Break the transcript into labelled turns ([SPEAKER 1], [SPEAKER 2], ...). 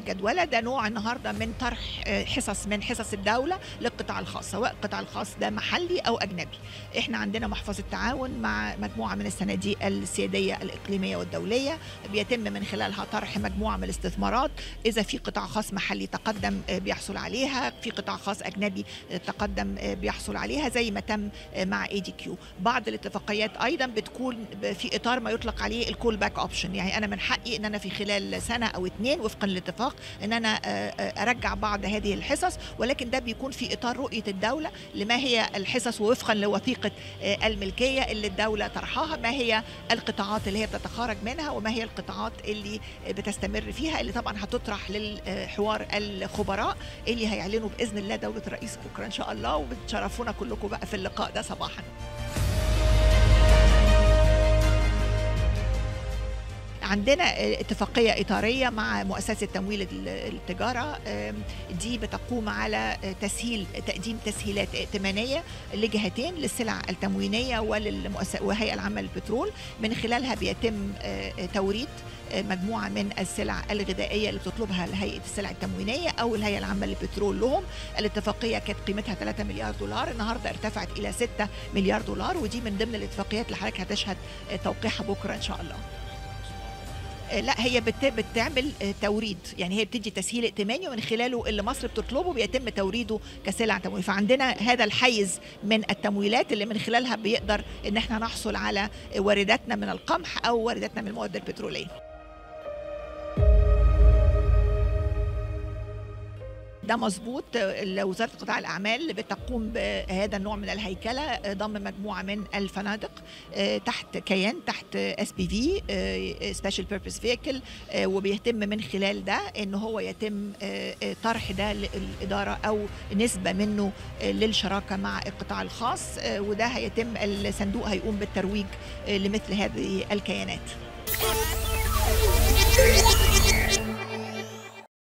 [SPEAKER 1] الجدولة ده نوع النهاردة من طرح آه، حصص من حصص الدولة للقطاع الخاص سواء القطاع الخاص ده محلي أو أجنبي احنا عندنا محفظة تعاون مع مجموعة من الصناديق السيادية الإقليمية والدولية بيتم من خلالها طرح مجموعة من الاستثمارات إذا في قطاع خاص محلي تقدم آه، بيحصل عليها في قطاع خاص أجنبي آه، تقدم آه، بيحصل عليها زي ما تم آه، مع اي دي كيو بعض الاتفاقيات ايضا بتكون ب- في اطار ما يطلق عليه الكول باك اوبشن يعني انا من حقي ان انا في خلال سنه او اتنين وفقا للاتفاق ان انا آه، آه، ارجع بعض هذه الحصص ولكن ده بيكون في اطار رؤيه الدوله لما هي الحصص ووفقا لوثيقه آه، الملكيه اللي الدوله طرحها ما هي القطاعات اللي هي بتتخرج منها وما هي القطاعات اللي آه، بتستمر فيها اللي طبعا هتطرح للحوار الخبراء اللي هيعلنوا باذن الله دوله الرئيس بكره ان شاء الله وبتشرفونا كلكم بقى في اللقاء ده صباحا عندنا اتفاقية إطارية مع مؤسسة تمويل ال- التجارة أم، دي بتقوم على تسهيل تقديم تسهيلات ائتمانية لجهتين للسلع التموينية وللمؤسسة والهيئة العامة للبترول من خلالها بيتم آه، توريد آه، مجموعة من السلع الغذائية اللي بتطلبها هيئة السلع التموينية أو الهيئة العامة للبترول لهم الاتفاقية كانت قيمتها 3 مليار دولار النهاردة ارتفعت إلى 6 مليار دولار ودي من ضمن الاتفاقيات اللي حضرتك هتشهد آه، توقيعها بكرة إن شاء الله لا هي بت... بتعمل آه، توريد يعني هي بتدي تسهيل ائتماني ومن خلاله اللي مصر بتطلبه بيتم توريده كسلع تمويل فعندنا هذا الحيز من التمويلات اللي من خلالها بيقدر ان احنا نحصل على وارداتنا من القمح او وارداتنا من المواد البتروليه ده مظبوط آه، وزاره قطاع الاعمال بتقوم بهذا النوع من الهيكله آه، ضم مجموعه من الفنادق آه، تحت كيان تحت اس بي في سبيشال بيربز فيكل وبيتم من خلال ده ان هو يتم آه، آه، طرح ده للاداره او نسبه منه آه، للشراكه مع القطاع الخاص آه، وده هيتم الصندوق هيقوم بالترويج آه، لمثل هذه الكيانات